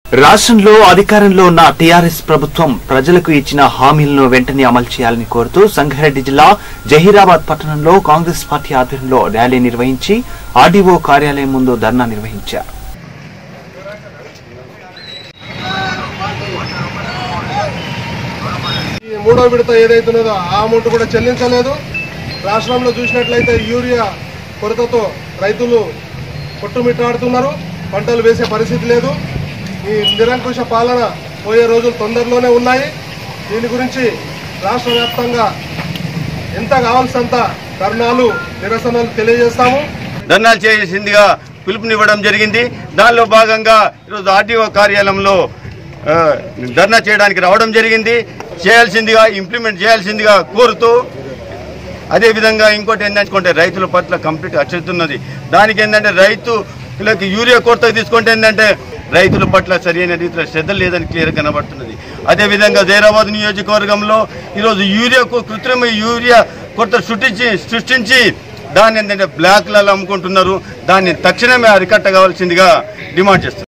రాష్ట్రంలో అధికారంలో ఉన్న టీఆర్ఎస్ ప్రభుత్వం ప్రజలకు ఇచ్చిన హామీలను వెంటనే అమలు చేయాలని కోరుతూ సంగారెడ్డి జిల్లా జహీరాబాద్ పట్టణంలో కాంగ్రెస్ పార్టీ ఆధ్వర్యంలో ర్యాలీ నిర్వహించి ఆర్డీఓ కార్యాలయం ముందు ధర్నా నిర్వహించారు ఈ మూడో విడత ఏదైతున్నదో ఆ అమౌంట్ కూడా చెల్లించలేదు రాష్ట్రంలో చూసినట్లయితే యూరియా కొరతతో రైతులు కొట్టుమిట్టాడుతున్నారు పంటలు వేసే పరిస్థితి లేదు ఈ నిరంకుశ పాలన పోయే రోజులు తొందరలోనే ఉన్నాయి దీని గురించి రాష్ట్ర వ్యాప్తంగా ఎంత కావాల్సినంత ధర్నాలు నిరసనలు తెలియజేస్తాము ధర్నాలు చేసిందిగా పిలుపునివ్వడం జరిగింది దానిలో భాగంగా ఈరోజు ఆర్టీఓ కార్యాలయంలో ఆ, ధర్నా చేయడానికి రావడం జరిగింది చేయాల్సిందిగా ఇంప్లిమెంట్ చేయాల్సిందిగా కోరుతూ అదేవిధంగా ఇంకోటి ఏంటంటే రైతుల పట్ల కంప్లీట్ అచ్చుతున్నది దానికి ఏంటంటే రైతులకు యూరియా కొరత తీసుకుంటే ఏంటంటే రైతుల పట్ల సరైన రీతిలో శ్రద్ధ లేదని క్లియర్ కనబడుతున్నది అదేవిధంగా జైరాబాద్ నియోజకవర్గంలో ఈరోజు యూరియా కృత్రిమ యూరియా కొరత సృష్టించి సృష్టించి దాన్ని ఏంటంటే బ్లాక్లలో అమ్ముకుంటున్నారు దాన్ని తక్షణమే అరికట్టగవలసిందిగా డిమాండ్ చేస్తున్నారు